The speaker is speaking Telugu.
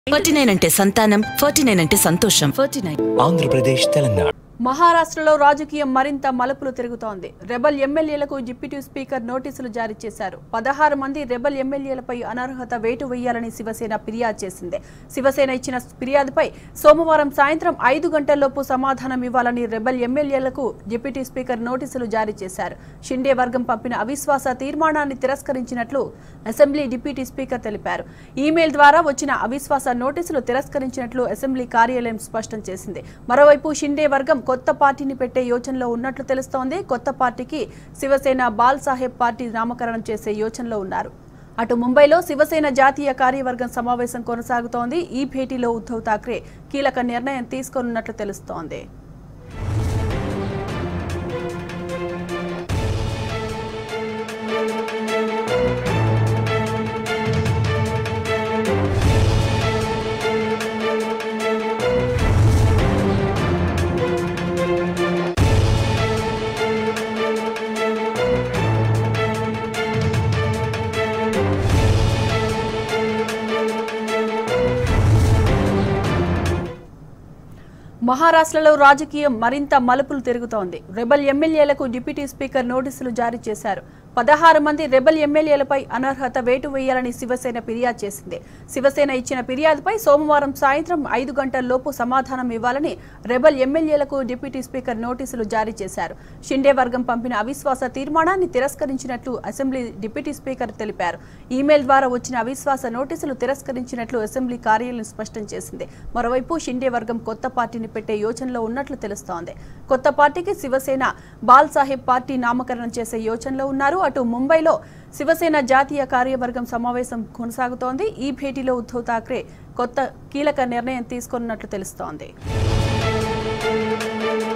ఫార్టీ నైన్ అంటే సంతానం ఫార్టీ నైన్ అంటే సంతోషం ఫార్టీ నైన్ ఆంధ్రప్రదేశ్ తెలంగాణ మహారాష్ట్రలో రాజకీయం మరింత మలుపులు తిరుగుతోంది రెబల్ ఎమ్మెల్యేలకు డిప్యూటీ స్పీకర్ నోటీసులు జారీ చేశారు పదహారు మంది రెబల్ ఎమ్మెల్యేలపై అనర్హత వేటు వేయాలని శివసేన ఫిర్యాదు చేసింది శివసేన ఇచ్చిన ఫిర్యాదుపై సోమవారం సాయంత్రం ఐదు గంటల్లోపు సమాధానం ఇవ్వాలని రెబల్ ఎమ్మెల్యేలకు డిప్యూటీ స్పీకర్ నోటీసులు జారీ చేశారు షిండే వర్గం పంపిన అవిశ్వాస తీర్మానాన్ని తిరస్కరించినట్లు అసెంబ్లీ డిప్యూటీ స్పీకర్ తెలిపారు ఈమెయిల్ ద్వారా వచ్చిన అవిశ్వాస నోటీసులు తిరస్కరించినట్లు అసెంబ్లీ కార్యాలయం స్పష్టం చేసింది మరోవైపు షిండే వర్గం కొత్త పార్టీని పెట్టే యోచనలో ఉన్నట్లు తెలుస్తోంది కొత్త పార్టీకి శివసేన బాల్ సాహెబ్ పార్టీ నామకరణం చేసే యోచనలో ఉన్నారు అటు ముంబైలో శివసేన జాతీయ కార్యవర్గం సమావేశం కొనసాగుతోంది ఈ భేటీలో ఉద్ధవ్ ఠాక్రే కీలక నిర్ణయం తీసుకోనున్నట్లు తెలుస్తోంది మహారాష్ట్రలో రాజకీయం మరింత మలుపులు తిరుగుతోంది రెబల్ ఎమ్మెల్యేలకు డిప్యూటీ స్పీకర్ నోటీసులు జారీ చేశారు పదహారు మంది రెబల్ ఎమ్మెల్యేలపై అనర్హత వేటు వేయాలని శివసేన ఫిర్యాదు చేసింది శివసేన ఇచ్చిన ఫిర్యాదుపై సోమవారం సాయంత్రం ఐదు గంటల్లోపు సమాధానం ఇవ్వాలని రెబల్ ఎమ్మెల్యేలకు డిప్యూటీ స్పీకర్ నోటీసులు జారీ చేశారు షిండే వర్గం పంపిన అవిశ్వాస తీర్మానాన్ని తిరస్కరించినట్లు అసెంబ్లీ డిప్యూటీ స్పీకర్ తెలిపారు ఈమెయిల్ ద్వారా వచ్చిన అవిశ్వాస నోటీసులు తిరస్కరించినట్లు అసెంబ్లీ కార్యాలయం స్పష్టం చేసింది మరోవైపు షిండే వర్గం కొత్త పార్టీని పెట్టే యోచనలో ఉన్నట్లు తెలుస్తోంది కొత్త పార్టీకి శివసేన బాల్ సాహెబ్ పార్టీ నామకరణం చేసే యోచనలో ఉన్నారు అటు ముంబైలో శివసేన జాతీయ కార్యవర్గం సమావేశం కొనసాగుతోంది ఈ భేటీలో ఉద్ధవ్ ఠాక్రే కొత్త కీలక నిర్ణయం తీసుకున్నట్లు తెలుస్తోంది